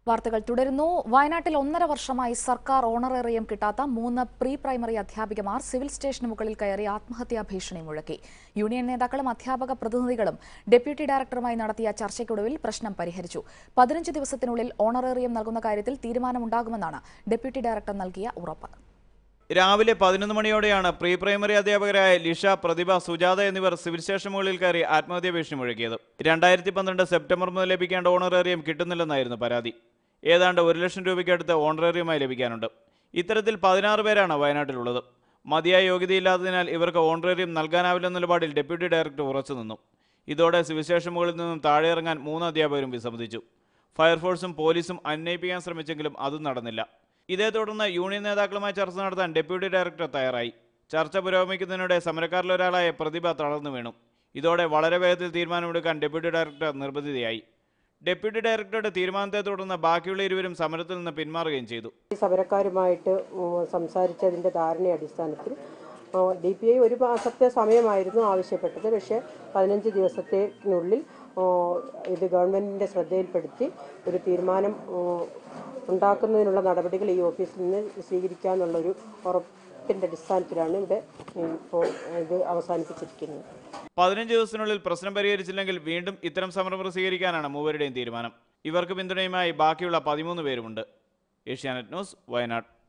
വാർത്തകൾ തുടരുന്നു വയനാട്ടിൽ ഒന്നര വർഷമായി സർക്കാർ ഓണറേറിയം കിട്ടാത്ത മൂന്ന് പ്രീ പ്രൈമറി അധ്യാപികമാർ സിവിൽ സ്റ്റേഷന് മുകളിൽ കയറി ആത്മഹത്യാ ഭീഷണി മുഴക്കി യൂണിയൻ നേതാക്കളും അധ്യാപക പ്രതിനിധികളും ഡെപ്യൂട്ടി ഡയറക്ടറുമായി നടത്തിയ ചർച്ചയ്ക്കൊടുവിൽ പ്രശ്നം പരിഹരിച്ചു പതിനഞ്ച് ദിവസത്തിനുള്ളിൽ ഓണറേറിയം നൽകുന്ന കാര്യത്തിൽ തീരുമാനമുണ്ടാകുമെന്നാണ് ഡെപ്യൂട്ടി ഡയറക്ടർ നൽകിയ ഉറപ്പ് രാവിലെ പതിനൊന്ന് മണിയോടെയാണ് പ്രീ പ്രൈമറി അധ്യാപകരായ ലിഷ പ്രതിഭ സുജാത എന്നിവർ സിവിൽ സ്റ്റേഷൻ മുകളിൽ കയറി ആത്മഹത്യാ ഭീഷണി മുഴക്കിയത് രണ്ടായിരത്തി പന്ത്രണ്ട് സെപ്റ്റംബർ മുതൽ ലഭിക്കേണ്ട ഓണറേറിയം കിട്ടുന്നില്ലെന്നായിരുന്നു പരാതി ഏതാണ്ട് ഒരു ലക്ഷം രൂപയ്ക്കടുത്ത് ഓണറേറിയമായി ലഭിക്കാനുണ്ട് ഇത്തരത്തിൽ പതിനാറ് പേരാണ് വയനാട്ടിലുള്ളത് മതിയായ യോഗ്യതയില്ലാത്തതിനാൽ ഇവർക്ക് ഓണറേറിയം നൽകാനാവില്ലെന്ന നിലപാടിൽ ഡെപ്യൂട്ടി ഡയറക്ടർ ഉറച്ചു നിന്നു ഇതോടെ സിവിൽ സ്റ്റേഷൻ മുകളിൽ നിന്നും താഴെ ഇറങ്ങാൻ മൂന്ന് അധ്യാപകരും വിസമ്മതിച്ചു ഫയർഫോഴ്സും പോലീസും അന്വയിപ്പിക്കാൻ ശ്രമിച്ചെങ്കിലും അതും നടന്നില്ല ഇതേ തുടർന്ന് യൂണിയൻ നേതാക്കളുമായി ചർച്ച നടത്താൻ ഡെപ്യൂട്ടി ഡയറക്ടർ തയ്യാറായി ചർച്ച പുരോഗമിക്കുന്നതിനിടെ സമരക്കാരിലൊരാളായ പ്രതിഭ തളർന്നു വീണു ഇതോടെ വളരെ വേഗത്തിൽ തീരുമാനമെടുക്കാൻ ഡെപ്യൂട്ടി ഡയറക്ടർ നിർബന്ധിതയായി ഡെപ്യൂട്ടി ഡയറക്ടറുടെ തീരുമാനത്തെ തുടർന്ന് ബാക്കിയുള്ള ഇരുവരും സമരത്തിൽ നിന്ന് പിന്മാറുകയും ചെയ്തു ഈ സമരക്കാരുമായിട്ട് ഉം, സംസാരിച്ചതിൻ്റെ ധാരണ അടിസ്ഥാനത്തിൽ ഡി പി ഐ ഒരു മാസത്തെ സമയമായിരുന്നു ആവശ്യപ്പെട്ടത് പക്ഷേ പതിനഞ്ച് ദിവസത്തിനുള്ളിൽ ആ, ഇത് ഗവൺമെൻറ്റിൻ്റെ ശ്രദ്ധയിൽപ്പെടുത്തി ഒരു തീരുമാനം ഉം, ഉണ്ടാക്കുന്നതിനുള്ള നടപടികൾ ഈ ഓഫീസിൽ നിന്ന് സ്വീകരിക്കാമെന്നുള്ളൊരു ഉറപ്പിൻ്റെ അടിസ്ഥാനത്തിലാണ് ഇവിടെ ഉം, ഇപ്പോൾ ഇത് അവസാനിപ്പിച്ചിരിക്കുന്നത് പതിനഞ്ച് ദിവസത്തിനുള്ളിൽ പ്രശ്നം പരിഹരിച്ചില്ലെങ്കിൽ വീണ്ടും ഇത്തരം സമരം സ്വീകരിക്കാനാണ് മൂവരുടെയും തീരുമാനം ഇവർക്ക് പിന്തുണയുമായി ബാക്കിയുള്ള പതിമൂന്ന് പേരുമുണ്ട് ഏഷ്യാനെറ്റ് ന്യൂസ് വയനാട്